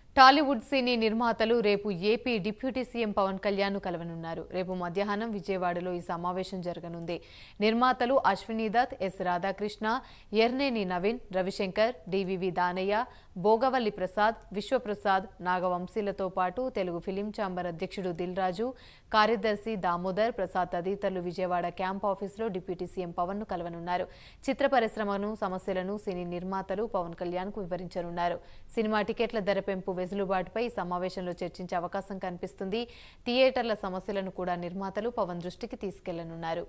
టాలీవుడ్ సినీ నిర్మాతలు రేపు AP deputy CM Pawan Kalyan కలవనున్నారు రేపు మధ్యాహ్నం విజయవాడలో ఈ సమావేశం జరగనుంది నిర్మాతలు అశ్విని దత్ ఎస్ రాధాకృష్ణ ఎర్నేని నవీన్ రవిశంకర్ డివివి దానయ్య భోగవల్లి ప్రసాద్ విశ్వప్రసాద్ నాగవంశీలతో పాటు తెలుగు ఫిలిం ఛాంబర్ అధ్యక్షుడు దిల్ రాజు కార్యదర్శి దామోదర్ ప్రసాద్ తదితరులు విజయవాడ క్యాంప్ ఆఫీసులో డిప్యూటీ సీఎం పవన్ ను కలవనున్నారు చిత్ర పరిశ్రమను సమస్యలను సినీ నిర్మాతలు పవన్ కళ్యాణ్ కు వివరించనున్నారు సినిమా టికెట్ల ధర పెంపు వెసులుబాటుపై ఈ సమావేశంలో చర్చించే అవకాశం కనిపిస్తుంది థియేటర్ల సమస్యలను కూడా నిర్మాతలు పవన్ దృష్టికి తీసుకెళ్లనున్నారు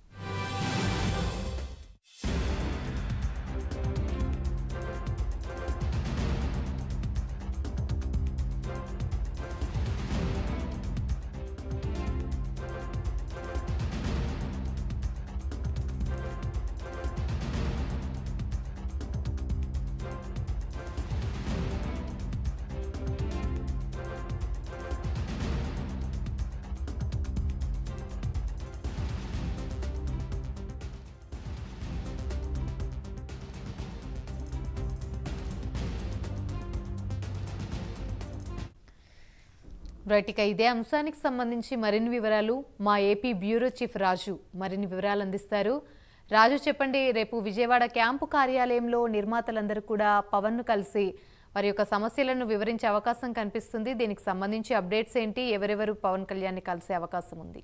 రైట్ ఇక ఇదే అంశానికి సంబంధించి మరిన్ని వివరాలు మా ఏపీ బ్యూరో చీఫ్ రాజు మరిన్ని వివరాలు అందిస్తారు రాజు చెప్పండి రేపు విజయవాడ క్యాంపు కార్యాలయంలో నిర్మాతలందరూ కూడా పవన్ను కలిసి వారి యొక్క సమస్యలను వివరించే అవకాశం కనిపిస్తుంది దీనికి సంబంధించి అప్డేట్స్ ఏంటి ఎవరెవరు పవన్ కళ్యాణ్ని కలిసే అవకాశం ఉంది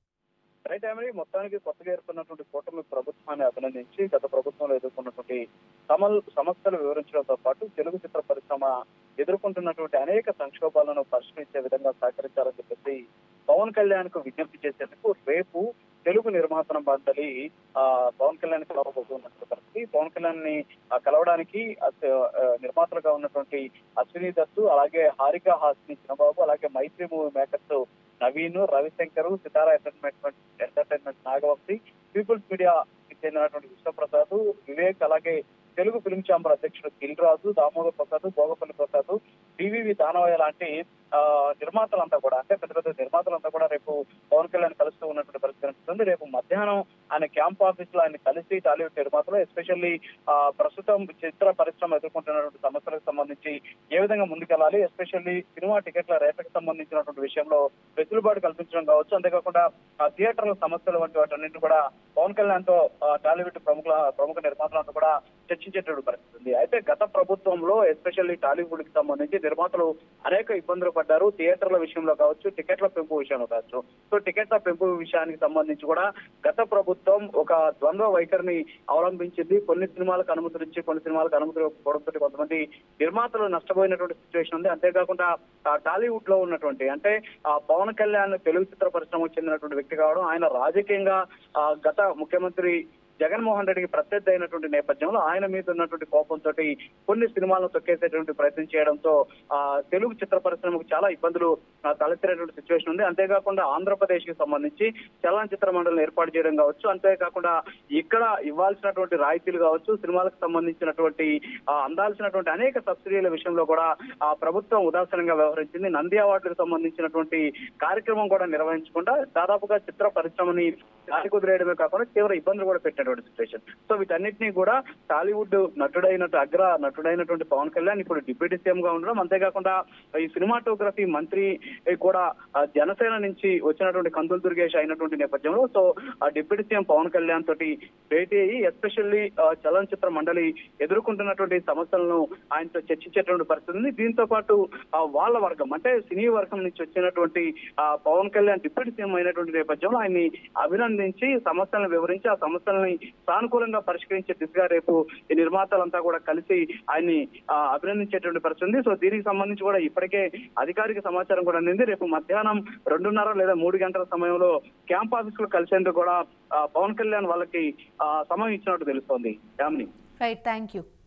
రైట్ ఆమె మొత్తానికి కొత్తగా ఏర్పడినటువంటి కూటమి ప్రభుత్వాన్ని అభినందించి గత ప్రభుత్వంలో ఎదుర్కొన్నటువంటి సమల్ సమస్యలు వివరించడంతో పాటు తెలుగు చిత్ర పరిశ్రమ ఎదుర్కొంటున్నటువంటి అనేక సంక్షోభాలను పరిష్కరించే విధంగా సహకరించాలని చెప్పేసి పవన్ కళ్యాణ్ కు విజ్ఞప్తి చేసేందుకు రేపు తెలుగు నిర్మాతన మండలి ఆ పవన్ కళ్యాణ్ కలవబోతున్నటువంటి పరిస్థితి పవన్ కళ్యాణ్ ని ఆ, కలవడానికి అస- ఆ, నిర్మాతలుగా ఉన్నటువంటి అశ్విని దత్తు అలాగే హారిక హాస్ని చిన్నబాబు అలాగే Mythri movie makers Naveen Ravishankar Sithara entertainment entertainment Nagavamsi People's media చెందినటువంటి విశ్వప్రసాద్ వివేక్ అలాగే తెలుగు ఫిలిం ఛాంబర్ అధ్యక్షుడు దిల్ రాజు దామోదర్ ప్రసాద్ భోగపల్లి ప్రసాద్ డివివి దానవయ్య లాంటి ఆ, నిర్మాతలంతా కూడా అంటే పెద్ద పెద్ద నిర్మాతలంతా కూడా రేపు పవన్ కళ్యాణ్ కలుస్తూ ఉన్నటువంటి పరిస్థితి కనిపిస్తుంది రేపు మధ్యాహ్నం ఆయన క్యాంప్ ఆఫీస్ లో ఆయన కలిసి టాలీవుడ్ నిర్మాతలు ఎస్పెషల్లీ ప్రస్తుతం చిత్ర పరిశ్రమ ఎదుర్కొంటున్నటువంటి సమస్యలకు సంబంధించి ఏ విధంగా ముందుకెళ్ళాలి ఎస్పెషల్లీ సినిమా టికెట్ల రేట్లకు సంబంధించినటువంటి విషయంలో వెసులుబాటు కల్పించడం కావచ్చు అంతేకాకుండా ఆ థియేటర్ల సమస్యలు వంటి వాటన్నింటి కూడా పవన్ కళ్యాణ్ తో ఆ, టాలీవుడ్ ప్రముఖుల ప్రముఖ నిర్మాతలతో కూడా చర్చించేటువంటి పరిస్థితి ఉంది అయితే గత ప్రభుత్వంలో ఎస్పెషల్లీ టాలీవుడ్ కి సంబంధించి నిర్మాతలు అనేక ఇబ్బందులు పడ్డారు థియేటర్ల విషయంలో కావచ్చు టికెట్ల పెంపు విషయంలో కావచ్చు సో టికెట్ల పెంపు విషయానికి సంబంధించి కూడా గత ప్రభుత్వం ఒక ద్వంద్వ వైఖరిని అవలంబించింది కొన్ని సినిమాలకు అనుమతులు ఇచ్చి కొన్ని సినిమాలకు అనుమతులు ఇవ్వకపోవడంతో కొంతమంది నిర్మాతలు నష్టపోయినటువంటి సిచ్యువేషన్ ఉంది అంతేకాకుండా ఆ, టాలీవుడ్ లో ఉన్నటువంటి అంటే ఆ, పవన్ కళ్యాణ్ తెలుగు చిత్ర పరిశ్రమకు చెందినటువంటి వ్యక్తి కావడం ఆయన రాజకీయంగా ఆ, గత ముఖ్యమంత్రి జగన్మోహన్ రెడ్డికి ప్రత్యర్థి అయినటువంటి నేపథ్యంలో ఆయన మీద ఉన్నటువంటి కోపంతో కొన్ని సినిమాలను తొక్కేసేటువంటి ప్రయత్నం చేయడంతో ఆ తెలుగు చిత్ర పరిశ్రమకు చాలా ఇబ్బందులు ఆ, తలెత్తినటువంటి సిచ్యువేషన్ ఉంది అంతేకాకుండా ఆంధ్రప్రదేశ్ కి సంబంధించి చలనచిత్ర మండలిని ఏర్పాటు చేయడం కావచ్చు అంతేకాకుండా ఇక్కడ ఇవ్వాల్సినటువంటి రాయితీలు కావచ్చు సినిమాలకు సంబంధించినటువంటి ఆ, అందాల్సినటువంటి అనేక సబ్సిడీల విషయంలో కూడా ఆ ప్రభుత్వం ఉదాసీనంగా వ్యవహరించింది నంది అవార్డులకు సంబంధించినటువంటి కార్యక్రమం కూడా నిర్వహించకుండా దాదాపుగా చిత్ర పరిశ్రమని గాలి కుదిరేయడమే కాకుండా తీవ్ర ఇబ్బందులు కూడా పెట్టినటువంటి సిచ్యువేషన్ సో వీటన్నిటినీ కూడా టాలీవుడ్ నటుడైనట్టు అగ్ర నటుడైనటువంటి పవన్ కళ్యాణ్ ఇప్పుడు డిప్యూటీ సీఎం గా ఉండడం అంతేకాకుండా ఈ సినిమాటోగ్రఫీ మంత్రి కూడా ఆ, జనసేన నుంచి వచ్చినటువంటి కందులు దుర్గేష్ అయినటువంటి నేపథ్యంలో సో ఆ డిప్యూటీ సీఎం పవన్ కళ్యాణ్ తోటి భేటీ అయ్యి ఎస్పెషల్లీ చలనచిత్ర మండలి ఎదుర్కొంటున్నటువంటి సమస్యలను ఆయనతో చర్చించేటువంటి పరిస్థితి ఉంది దీంతో పాటు ఆ, వాళ్ళ వర్గం అంటే సినీ వర్గం నుంచి వచ్చినటువంటి ఆ, పవన్ కళ్యాణ్ డిప్యూటీ సీఎం అయినటువంటి నేపథ్యంలో ఆయన్ని అభినందించి సమస్యలను వివరించి ఆ సమస్యలని సానుకూలంగా పరిష్కరించే దిశగా రేపు ఈ నిర్మాతలంతా కూడా కలిసి ఆయన్ని ఆ, అభినందించేటువంటి పరిస్థితి ఉంది సో దీనికి సంబంధించి కూడా ఇప్పటికే అధికారిక సమాచారం కూడా అందింది రేపు మధ్యాహ్నం రెండున్నర లేదా మూడు గంటల సమయంలో క్యాంప్ ఆఫీస్ లో కలిసేందుకు కూడా ఆ, పవన్ కళ్యాణ్ వాళ్ళకి ఆ, సమయం ఇచ్చినట్టు తెలుస్తోంది యామిని రైట్ థ్యాంక్ యూ